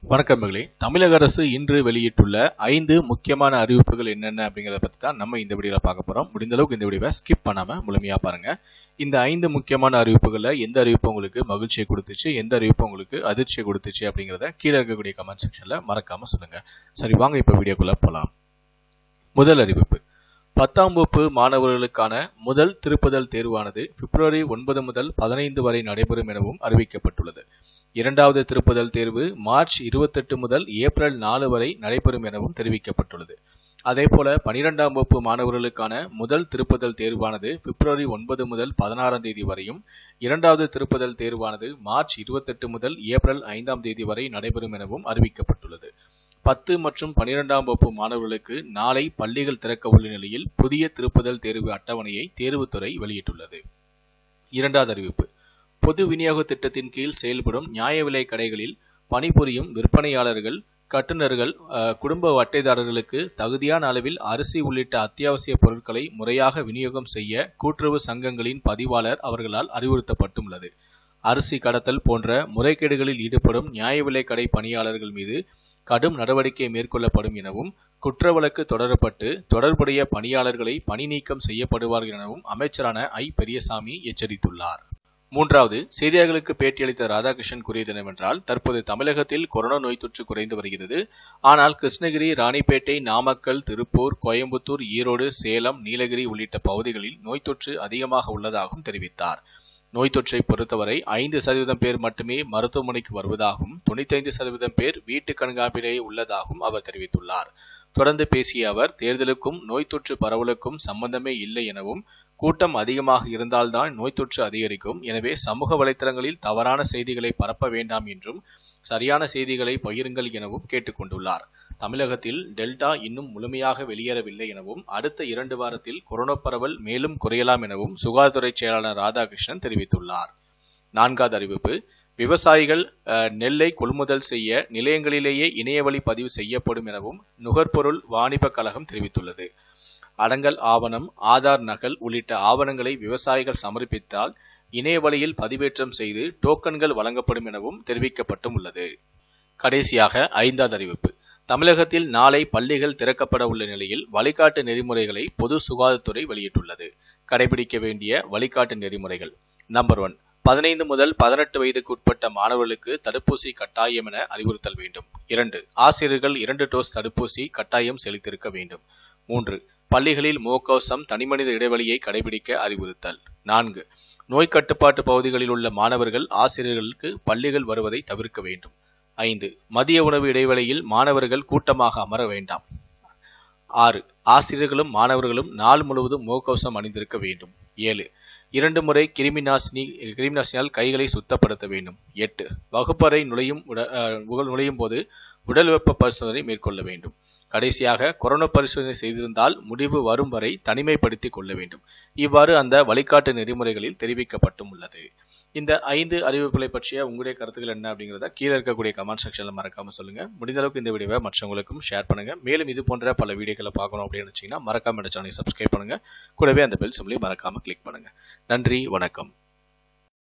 வணக்கம் மகளே தமிழக அரசு இன்று வெளியிட்டுள்ள ஐந்து முக்கியமான அறிவிப்புகள் என்னென்ன அப்படிங்கிறத பற்றி தான் நம்ம இந்த வீடியோவில் பார்க்க போகிறோம் முடிந்த அளவுக்கு இந்த வீடியோவை ஸ்கிப் பண்ணாமல் முழுமையாக பாருங்க இந்த ஐந்து முக்கியமான அறிவிப்புகளில் எந்த அறிவிப்பு உங்களுக்கு மகிழ்ச்சியை கொடுத்துச்சு எந்த அறிவிப்பு உங்களுக்கு அதிர்ச்சியை கொடுத்துச்சு அப்படிங்கிறத கீழே இருக்கக்கூடிய கமெண்ட் செக்ஷனில் மறக்காமல் சொல்லுங்கள் சரி வாங்க இப்போ வீடியோக்குள்ளே போகலாம் முதல் அறிவிப்பு பத்தாம் வகுப்பு மாணவர்களுக்கான முதல் திருப்புதல் தேர்வானது பிப்ரவரி ஒன்பது முதல் பதினைந்து வரை நடைபெறும் எனவும் அறிவிக்கப்பட்டுள்ளது இரண்டாவது திருப்புதல் தேர்வு மார்ச் இருபத்தெட்டு முதல் ஏப்ரல் நாலு வரை நடைபெறும் எனவும் தெரிவிக்கப்பட்டுள்ளது அதேபோல பனிரெண்டாம் வகுப்பு மாணவர்களுக்கான முதல் திருப்புதல் தேர்வானது பிப்ரவரி ஒன்பது முதல் பதினாறாம் தேதி வரையும் இரண்டாவது திருப்புதல் தேர்வானது மார்ச் இருபத்தெட்டு முதல் ஏப்ரல் ஐந்தாம் தேதி வரை நடைபெறும் எனவும் அறிவிக்கப்பட்டுள்ளது பத்து மற்றும் பனிரெண்டாம் வகுப்பு மாணவர்களுக்கு நாளை பள்ளிகள் திறக்க உள்ள நிலையில் புதிய திருப்புதல் தேர்வு அட்டவணையை தேர்வுத்துறை வெளியிட்டுள்ளது இரண்டாவது அறிவிப்பு பொது விநியோக திட்டத்தின் கீழ் செயல்படும் நியாய விலை கடைகளில் பணிபுரியும் விற்பனையாளர்கள் கட்டுநர்கள் குடும்ப அட்டைதாரர்களுக்கு தகுதியான அளவில் அரிசி உள்ளிட்ட அத்தியாவசிய பொருட்களை முறையாக விநியோகம் செய்ய கூட்டுறவு சங்கங்களின் பதிவாளர் அவர்களால் அறிவுறுத்தப்பட்டுள்ளது அரிசி கடத்தல் போன்ற முறைகேடுகளில் ஈடுபடும் நியாய விலை கடை பணியாளர்கள் மீது கடும் நடவடிக்கை மேற்கொள்ளப்படும் எனவும் குற்ற வழக்கு தொடரப்பட்டு தொடர்புடைய பணியாளர்களை பணி நீக்கம் செய்யப்படுவார்கள் எனவும் அமைச்சரான ஐ பெரியசாமி எச்சரித்துள்ளார் மூன்றாவது செய்தியாளர்களுக்கு பேட்டியளித்த ராதாகிருஷ்ணன் கூறியது என்னவென்றால் தற்போது தமிழகத்தில் கொரோனா நோய் தொற்று குறைந்து வருகிறது ஆனால் கிருஷ்ணகிரி ராணிப்பேட்டை நாமக்கல் திருப்பூர் கோயம்புத்தூர் ஈரோடு சேலம் நீலகிரி உள்ளிட்ட பகுதிகளில் நோய் தொற்று அதிகமாக உள்ளதாகவும் தெரிவித்தார் நோய் தொற்றை பொறுத்தவரை ஐந்து சதவீதம் பேர் மட்டுமே மருத்துவமனைக்கு வருவதாகவும் தொண்ணூத்தைந்து சதவீதம் பேர் வீட்டு கண்காணிப்பிலேயே உள்ளதாகவும் அவர் தெரிவித்துள்ளார் தொடர்ந்து பேசிய அவர் தேர்தலுக்கும் நோய் தொற்று பரவலுக்கும் சம்பந்தமே இல்லை எனவும் கூட்டம் அதிகமாக இருந்தால்தான் நோய் தொற்று அதிகரிக்கும் எனவே சமூக வலைத்தளங்களில் தவறான செய்திகளை பரப்ப வேண்டாம் என்றும் சரியான செய்திகளை பகிருங்கள் எனவும் கேட்டுக்கொண்டுள்ளார் தமிழகத்தில் டெல்டா இன்னும் முழுமையாக வெளியேறவில்லை எனவும் அடுத்த இரண்டு வாரத்தில் கொரோனா பரவல் மேலும் குறையலாம் எனவும் சுகாதாரத்துறை செயலாளர் ராதாகிருஷ்ணன் தெரிவித்துள்ளார் நான்காவது அறிவிப்பு விவசாயிகள் நெல்லை கொள்முதல் செய்ய நிலையங்களிலேயே இணையவழி பதிவு செய்யப்படும் எனவும் நுகர்பொருள் வாணிப கழகம் தெரிவித்துள்ளது அடங்கல் ஆவணம் ஆதார் நகல் உள்ளிட்ட ஆவணங்களை விவசாயிகள் சமர்ப்பித்தால் இணைய வழியில் பதிவேற்றம் செய்து டோக்கன்கள் வழங்கப்படும் எனவும் தெரிவிக்கப்பட்டும் உள்ளது கடைசியாக ஐந்தாவது அறிவிப்பு தமிழகத்தில் நாளை பள்ளிகள் திறக்கப்பட உள்ள நிலையில் வழிகாட்டு நெறிமுறைகளை பொது சுகாதாரத்துறை வெளியிட்டுள்ளது கடைபிடிக்க வேண்டிய வழிகாட்டு நெறிமுறைகள் நம்பர் ஒன் பதினைந்து முதல் பதினெட்டு வயதுக்கு உட்பட்ட மாணவர்களுக்கு தடுப்பூசி கட்டாயம் என அறிவுறுத்தல் வேண்டும் இரண்டு ஆசிரியர்கள் இரண்டு டோஸ் தடுப்பூசி கட்டாயம் செலுத்தியிருக்க வேண்டும் மூன்று பள்ளிகளில் முகக்கவசம் தனிமனித இடைவெளியை கடைபிடிக்க அறிவுறுத்தல் நான்கு நோய் கட்டுப்பாட்டு பகுதிகளில் உள்ள மாணவர்கள் ஆசிரியர்களுக்கு பள்ளிகள் வருவதை தவிர்க்க வேண்டும் ஐந்து மதிய உணவு இடைவெளியில் மாணவர்கள் கூட்டமாக அமர வேண்டாம் ஆறு ஆசிரியர்களும் மாணவர்களும் நாள் முழுவதும் முகக்கவசம் அணிந்திருக்க வேண்டும் ஏழு இரண்டு முறை கிருமி நாசினி கிருமி நாசினியால் கைகளை சுத்தப்படுத்த வேண்டும் எட்டு வகுப்பறை நுழையும் நுழையும் போது உடல் வெப்ப பரிசோதனை மேற்கொள்ள வேண்டும் கடைசியாக கொரோனா பரிசோதனை செய்திருந்தால் முடிவு வரும் வரை தனிமைப்படுத்திக் கொள்ள வேண்டும் இவ்வாறு அந்த வழிகாட்டு நெறிமுறைகளில் தெரிவிக்கப்பட்டும் உள்ளது இந்த ஐந்து அறிவிப்புகளை பற்றிய உங்களுடைய கருத்துக்கள் என்ன அப்படிங்கிறத கீழே இருக்கக்கூடிய கமெண்ட் செக்ஷனில் மறக்காம சொல்லுங்க முடிந்த அளவுக்கு இந்த வீடியோவை மற்றவங்களுக்கும் ஷேர் பண்ணுங்க மேலும் இது போன்ற பல வீடியோக்களை பார்க்கணும் அப்படின்னு நினைச்சீங்கன்னா மறக்காம இந்த சேனலை சப்ஸ்கிரைப் பண்ணுங்க கூடவே அந்த பெல் சிம்லையும் மறக்காம கிளிக் பண்ணுங்க நன்றி வணக்கம்